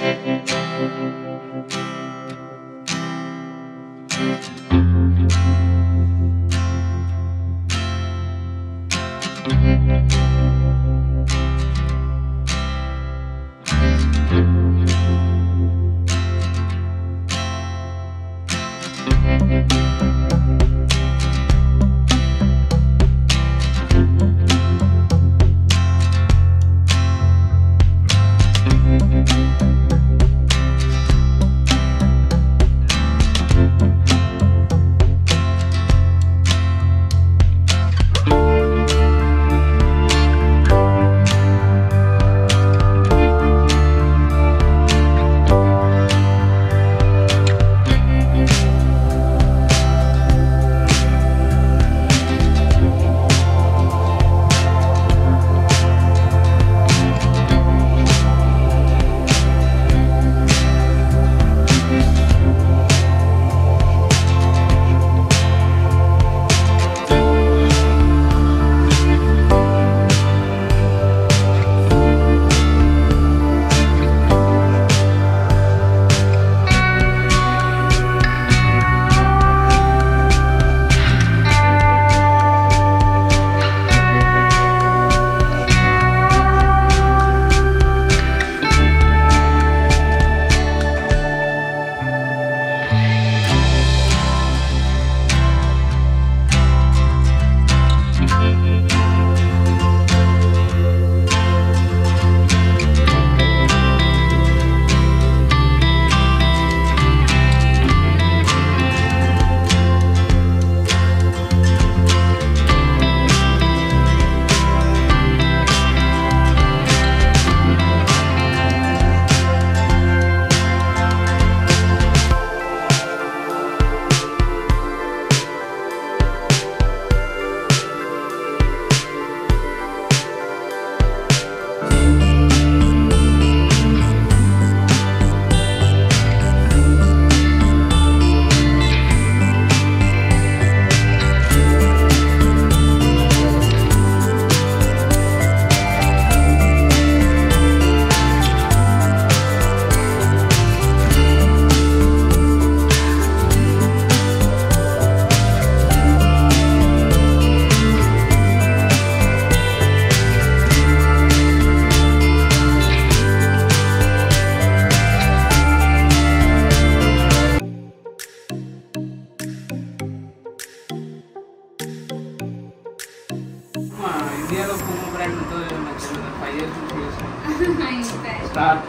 మా ఇండియాలో Puma brand ఉంటుందో నాకు తెలియదు ఫైవ్ ఇయర్స్ నుంచి చేస్తున్నాను స్టార్ట్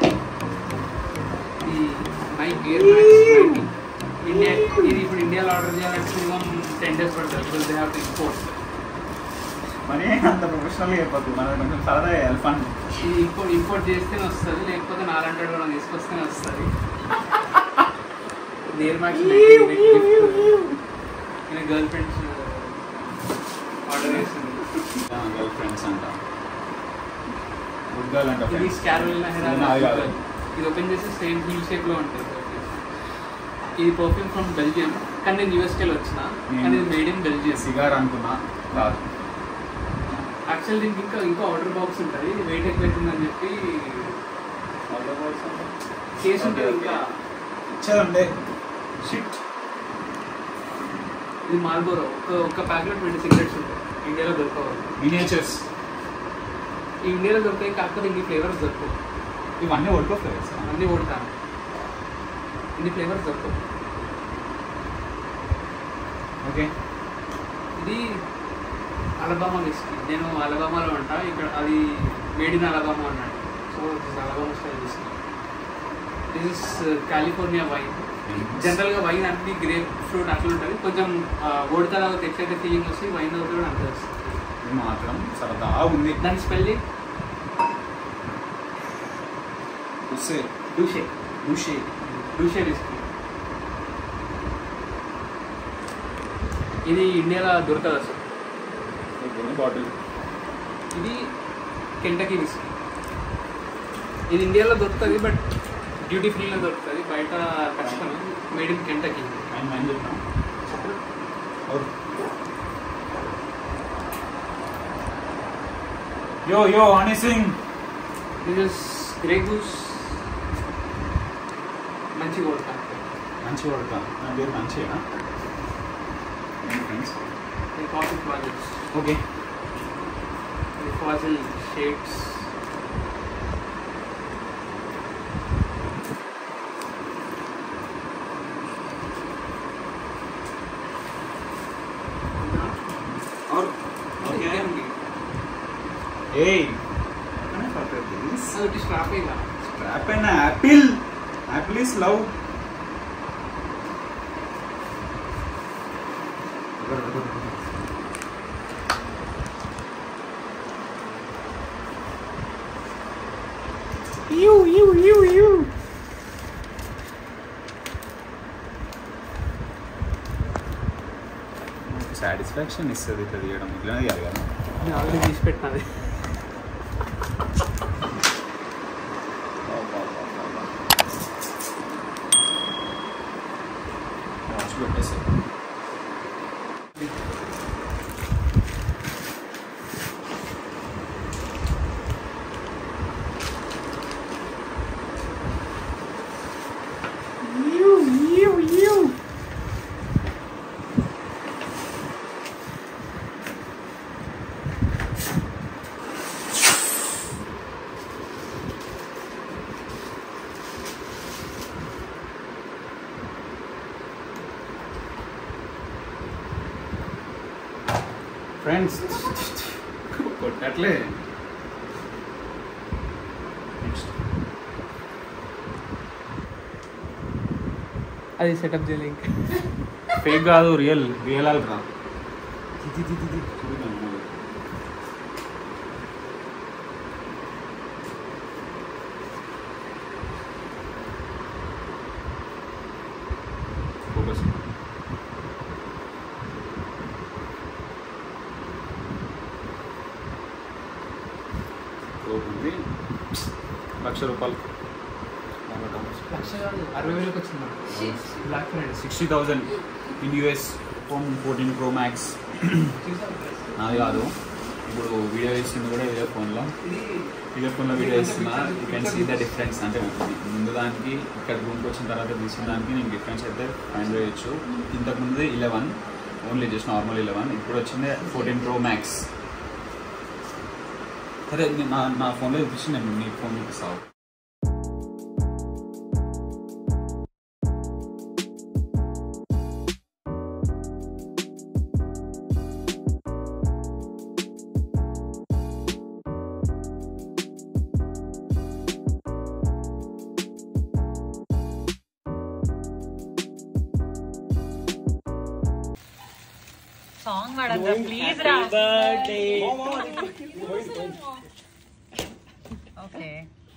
ఈ నైక్ ఇయర్ మ్యాక్స్ ఇండియా ఇది ఇప్పుడు ఇండియాలో ఆర్డర్ చేయాలంటే మినిమం టెన్ డేస్ పడుతుంది because they have to import మరి అంత ప్రొఫెషనల్ అయిపోతుంది మనది కొంచెం సరదా వేయాలి ఫన్ ఇది ఇంపోర్ట్ ఇంపోర్ట్ చేస్తేనే వస్తుంది లేకపోతే నాలుగు హండ్రెడ్ మనం తీసుకొస్తేనే వస్తుంది నేర్ మ్యాక్స్ నేను గర్ల్ ఫ్రెండ్స్ ఆర్డర్ చేస్తుంది గర్ల్ ఫ్రెండ్స్ అంట గుడ్ గర్ల్ అంట ఇది ఫ్రెండ్స్ క్యారోలినా నాది కాదు. హెరాల్ ఇది ఓపెన్ చేసి సేమ్ హీల్ షేప్ లో ఉంటుంది ఇది పర్ఫ్యూమ్ ఫ్రమ్ బెల్జియం కానీ నేను యూఎస్కే వచ్చిన కానీ ఇది మేడ్ ఇన్ బెల్జియం సిగార్ అనుకున్నా కాదు యాక్చువల్ దీనికి ఇంకా ఇంకా ఆర్డర్ బాక్స్ ఉంటుంది వెయిట్ ఎక్కువ అవుతుందని చెప్పి కేసు ఉంటుంది ఇంకా ఇచ్చేదండి షిట్ ఇది మార్బోరో ఒక ఒక ప్యాకెట్లో ట్వంటీ సిగరెట్స్ ఉంటాయి ఇండియాలో దొరకవు మినియేచర్స్ ఈ ఇండియాలో దొరికాయి కాకపోతే ఇన్ని ఫ్లేవర్స్ దొరకవు ఇవన్నీ ఒడ్కో ఫ్లేవర్స్ అన్నీ కొడతాను ఇన్ని ఫ్లేవర్స్ దొరకవు ఓకే ఇది అలబామా విస్కీ నేను అలబామాలో ఉంటా ఇక్కడ అది మేడ్ ఇన్ అలబామా అన్నాడు so this Alabama style whisky this is California wine జనరల్గా వైన్ అన్ని గ్రేప్ ఫ్రూట్ అట్లా ఉంటుంది కొంచెం ఓడి తర్వాత ఎట్లయితే ఫీలింగ్ వస్తుంది వైన్ అవుతుంది కూడా అంతే వస్తుంది ఇది మాత్రం సరదా ఉంది దాని స్పెల్లింగ్ ఉస్సే డూషే ఋషి డూషే విస్కీ ఇది ఇండియాలో దొరకదు అసలు బాటిల్ ఇది కెంటకీ విస్కీ ఇది ఇండియాలో దొరుకుతుంది బట్ డ్యూటీ ఫ్రీలో దొరుకుతుంది బయట కష్టం మేడ్ ఇన్ కెంటకీ ఆయన మైండ్ చెప్పినా yo yo Honey Singh this is Grey Goose కొడతాను మంచి వాడక నా పేరు మంచిగా friends coffee projects okay fossil shades और और क्या है Hey, can I fuck with this? అది స్ట్రాప్ ఇక Strap an apple. Apple is love. You, you, you, you. Satisfaction ఇస్తుంది ఇట్లా తీయడం ఇట్లా తీయాలి కదా నేను ఆల్రెడీ తీసి పెట్టినది వాచ్ పెట్టేసి ఫ్రెండ్స్ కొట్టట్లే నెక్స్ట్ అది సెటప్ చేయలే ఇంకా ఫేక్ కాదు రియల్ రియల్ అల్ట్రా ఫోకస్ ఉంది లక్ష రూపాయలు లక్ష కాదు అరవై వేలకు వచ్చింది Black Friday sixty thousand in US phone fourteen pro max నాది కాదు ఇప్పుడు వీడియో చేస్తుంది కూడా ఇదే ఫోన్లో ఇది ఇదే ఫోన్లో వీడియో చేస్తున్నా you can see the difference అంటే ముందు దానికి ఇక్కడ రూమ్కి వచ్చిన తర్వాత తీసిన దానికి నేను డిఫరెన్స్ అయితే ఫైండ్ చేయొచ్చు ఇంతకు ముందు eleven only just normal eleven ఇప్పుడు వచ్చింది ఫోర్టీన్ ప్రో మ్యాక్స్ సరే నేను నా నా ఫోన్లో చూపించి నేను నీ ఫోన్ చూపిస్తావు సాంగ్ పాడద్దా ప్లీజ్ రా ఓకే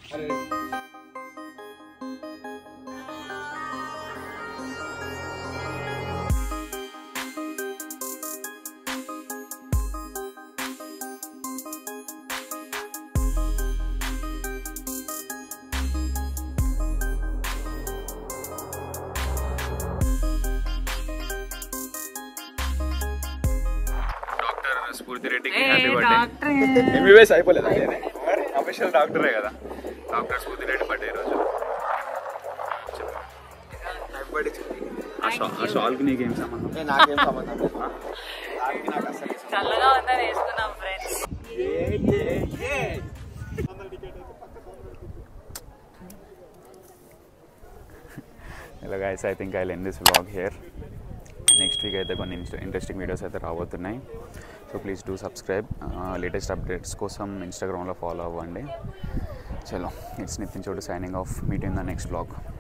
డాక్టర్ స్ఫూర్తి రెడ్డికి ఏ, హ్యాపీ బర్త్డే డాక్టర్ ఎంబీబీఎస్ అయిపోలేదా మరి అఫీషియల్ డాక్టరే కదా డాక్టర్ స్ఫూర్తి రెడ్డి బర్త్డే ఈరోజు ఆ షా- ఆ షాల్కి నీకేం సంబంధం నాకేం సంబంధం లేదు చల్లగా ఉందని వేసుకున్నాం ఫ్రెండ్స్ ఇలా గైస్ ఐ థింక్ ఐ లెన్ this vlog here next week అయితే కొన్ని ఇంట్రెస్టింగ్ వీడియోస్ అయితే రాబోతున్నాయి so please do subscribe latest updates కోసం ఇన్స్టాగ్రామ్లో ఫాలో అవ్వండి చలో it's Nitin Chotu signing off meet in the next blog